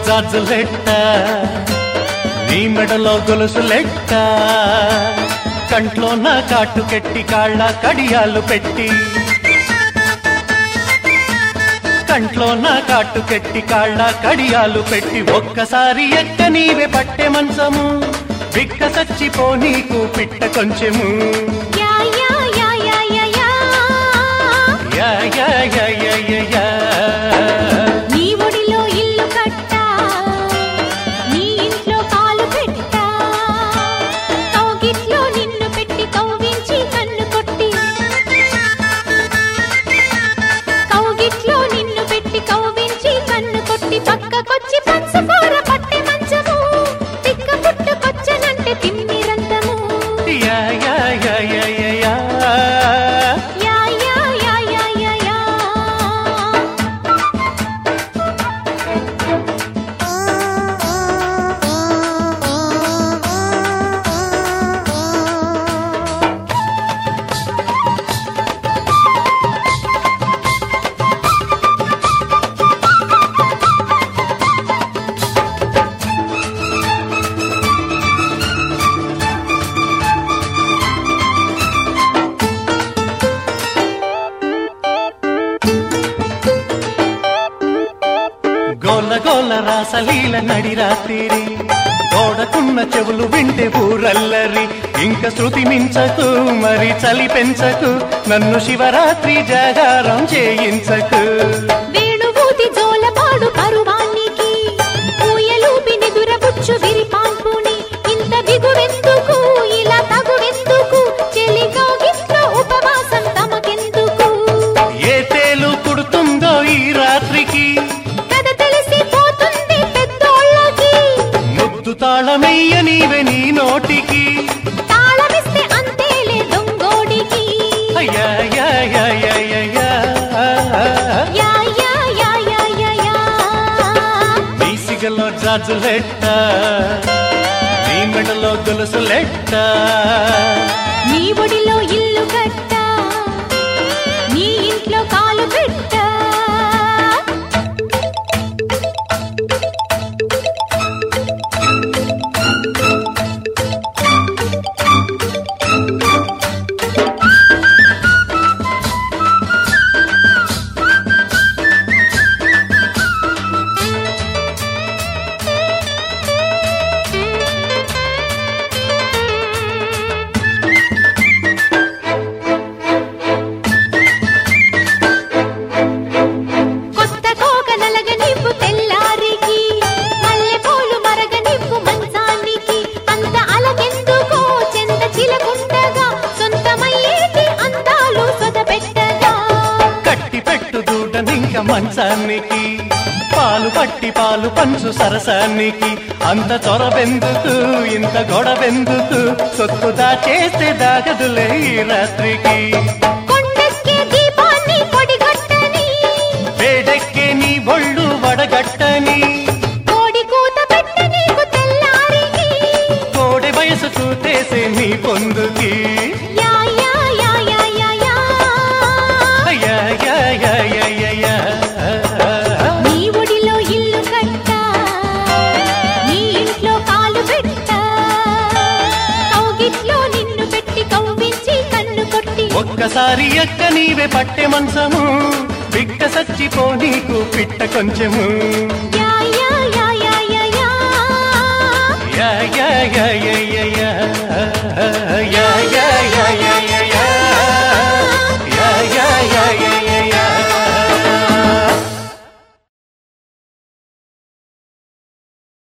జాజులెట్ట నీ మెడలో గొలుసులెట్ట కంట్లో నా కాటు కెట్టి కాళ్ళ కడియాలు పెట్టి కంట్లో నా కాటు కెట్టి కాళ్ళ కడియాలు పెట్టి ఒక్కసారి ఎక్క నీవే పట్టె మంచము బిక్క సచ్చిపో నీకు పిట్ట కొంచెము యా యా యా యా యా యా యా యా యా యా యా యా. నీ ఒడిలో ఇల్లు కట్టా నీ ఇంట్లో కాలు పెట్టా కౌగిట్లో నిన్ను పెట్టి కౌగించి కన్ను కొట్టి కౌగిట్లో నిన్ను పెట్టి కౌగించి కన్ను కొట్టి పక్కకొచ్చి పంచకూర పట్టె మంచము తిక్క పుట్టుకొచ్చనంటే తిమ్మిరంతము యా యా యా యా యా యా. యా యా యా యా యా యా గోల గోల రాసలీల నడి రాత్రి గోడకున్న చెవులు వింటే ఊరల్లరి ఇంక శృతి మించకు మరి చలి పెంచకు నన్ను శివరాత్రి జాగారం చేయించకు వేణువూతి జోలపాడు పరువానికి ఊయలూపి నిదురబుచ్చు విరిపాన్పుని ఇంత బిగువెందుకు ఇలా తగువెందుకు చెలిగాగిట్లో ఉపవాసం తమకెందుకు ఏ తేలు కుడుతుందో ఈ రాత్రికి కథ తెలిసిపోతుంది పెద్దోళ్ళకి ముద్దు తాళమెయ్య నీవే నీ నోటికి తాళమిస్తే అంతేలే దొంగోడికి అయ్యా యా యా యా యా యా. యా యా యా యా యా యా నీ సిగలో జాజులెట్ట నీ మెడలో గొలుసులెట్ట నీ ఒడిలో ఇల్లు కట్టా నీ ఇంట్లో కాలు పెట్టా కొత్త కోక నలగ నివ్వు తెల్లారికి మల్లెపూలు మరగ నివ్వు మంచానికి అంత అలగెందుకో చెంత చిలకుండగా సొంతమయ్యేటి అందాలు సొదపెట్టగా కట్టి పెట్టు దూడనింక మంచానికి పాలు పట్టి పాలు పంచు సరసానికి అంత చొరబెందుకు ఇంత గొడవెందుకు సొత్తు దాచేస్తే దాగదులే ఈ రాత్రికి కొండెక్కే దీపాన్ని పొడిగొట్టని వేడెక్కే నీ ఒళ్ళు వడగట్టని కోడి కూత పెట్ట నీకు తెల్లారికి కోడె వయసు చూతేసే నీ పొందుకి యా యా యా యా యా యా అయ్యా యా యా యా యా యా. నీ ఒడిలో ఇల్లు కట్టా నీ ఇంట్లో కాలు పెట్టా కౌగిట్లో నిన్ను పెట్టి కవ్వించి కన్ను కొట్టి ఒక్కసారి ఎక్క నీవే పట్టె మంచము బిక్క సచ్చిపో నీకు పిట్ట కొంచెము యా యా యా యా యా యా యా యా యా యా యా యా యా